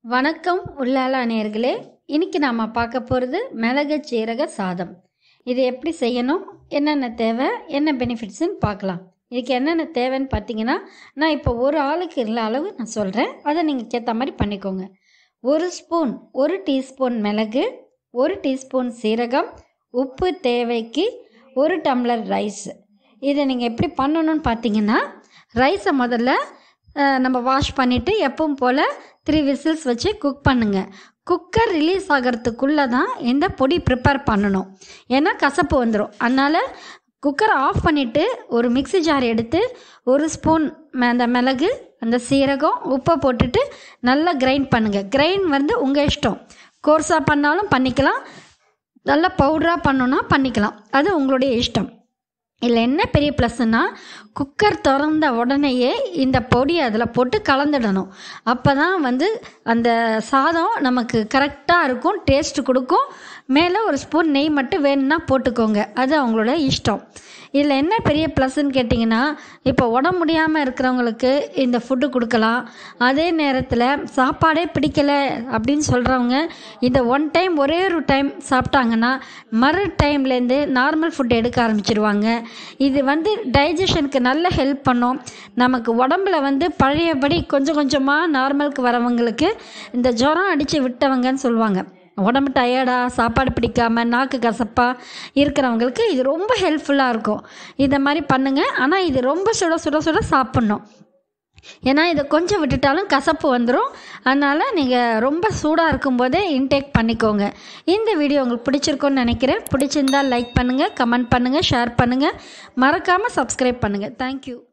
வணக்கம் உள்ளால நேயர்களே இன்னைக்கு நாம் பார்க்க போகிறது மிளகு சீரக சாதம் இது எப்படி செய்யணும் என்னென்ன தேவை என்ன பெனிஃபிட்ஸ்னு பார்க்கலாம் இதுக்கு என்னென்ன தேவைன்னு பார்த்தீங்கன்னா நான் இப்போ ஒரு ஆளுக்கு உள்ள அளவு நான் சொல்கிறேன் அதை நீங்கள் ஏற்ற மாதிரி பண்ணிக்கோங்க ஒரு ஸ்பூன் ஒரு டீஸ்பூன் மிளகு ஒரு டீஸ்பூன் சீரகம் உப்பு தேவைக்கு ஒரு டம்ளர் ரைஸ் இதை நீங்கள் எப்படி பண்ணணும்னு பார்த்தீங்கன்னா ரைஸை முதல்ல அஹ், நம்ம வாஷ் பண்ணிவிட்டு எப்பவும் போல் த்ரீ விசில்ஸ் வச்சு குக் பண்ணுங்கள் குக்கர் ரிலீஸ் ஆகிறதுக்குள்ளே தான் இந்த பொடி ப்ரிப்பேர் பண்ணணும் ஏன்னா கசப்பு வந்துடும் அதனால் குக்கரை ஆஃப் பண்ணிவிட்டு ஒரு மிக்ஸி ஜார் எடுத்து ஒரு ஸ்பூன் அந்த மிளகு அந்த சீரகம் உப்பை போட்டுட்டு நல்லா கிரைண்ட் பண்ணுங்கள் கிரைண்ட் வந்து உங்கள் இஷ்டம் கோர்ஸாக பண்ணாலும் பண்ணிக்கலாம் நல்லா பவுடராக பண்ணோன்னா பண்ணிக்கலாம் அது உங்களுடைய இஷ்டம் இதில் என்ன பெரிய ப்ளஸ்ன்னா குக்கர் திறந்த உடனேயே இந்த பொடியை அதில் போட்டு கலந்துடணும் அப்போ தான் வந்து அந்த சாதம் நமக்கு கரெக்டாக இருக்கும் டேஸ்ட் கொடுக்கும் மேலே ஒரு ஸ்பூன் நெய் மட்டும் வேணும்னா போட்டுக்கோங்க அது அவங்களோட இஷ்டம் இதில் என்ன பெரிய ப்ளஸ்ன்னு கேட்டிங்கன்னா இப்போ உடம்பு முடியாமல் இருக்கிறவங்களுக்கு இந்த ஃபுட்டு கொடுக்கலாம் அதே நேரத்தில் சாப்பாடே பிடிக்கலை அப்படின்னு சொல்கிறவங்க இந்த ஒன் டைம் ஒரே ஒரு டைம் சாப்பிட்டாங்கன்னா மறு டைம்லேருந்து நார்மல் ஃபுட் எடுக்க ஆரம்பிச்சிருவாங்க இது வந்து டைஜஷனுக்கு நல்ல ஹெல்ப் பண்ணும் நமக்கு உடம்புல வந்து பழையபடி கொஞ்சம் கொஞ்சமாக நார்மலுக்கு வரவங்களுக்கு இந்த ஜுரம் அடித்து விட்டவங்கன்னு சொல்லுவாங்க உடம்பு டயர்டாக சாப்பாடு பிடிக்காம நாக்கு கசப்பாக இருக்கிறவங்களுக்கு இது ரொம்ப ஹெல்ப்ஃபுல்லாக இருக்கும் இதை மாதிரி பண்ணுங்கள் ஆனால் இது ரொம்ப சுட சுட சுட சாப்பிட்ணும் ஏன்னா இதை கொஞ்சம் விட்டுட்டாலும் கசப்பு வந்துடும் அதனால் நீங்கள் ரொம்ப சூடாக இருக்கும்போதே இன்டேக் பண்ணிக்கோங்க இந்த வீடியோ உங்களுக்கு பிடிச்சிருக்குன்னு நினைக்கிறேன் பிடிச்சிருந்தால் லைக் பண்ணுங்கள் கமெண்ட் பண்ணுங்கள் ஷேர் பண்ணுங்கள் மறக்காமல் சப்ஸ்கிரைப் பண்ணுங்கள் தேங்க்யூ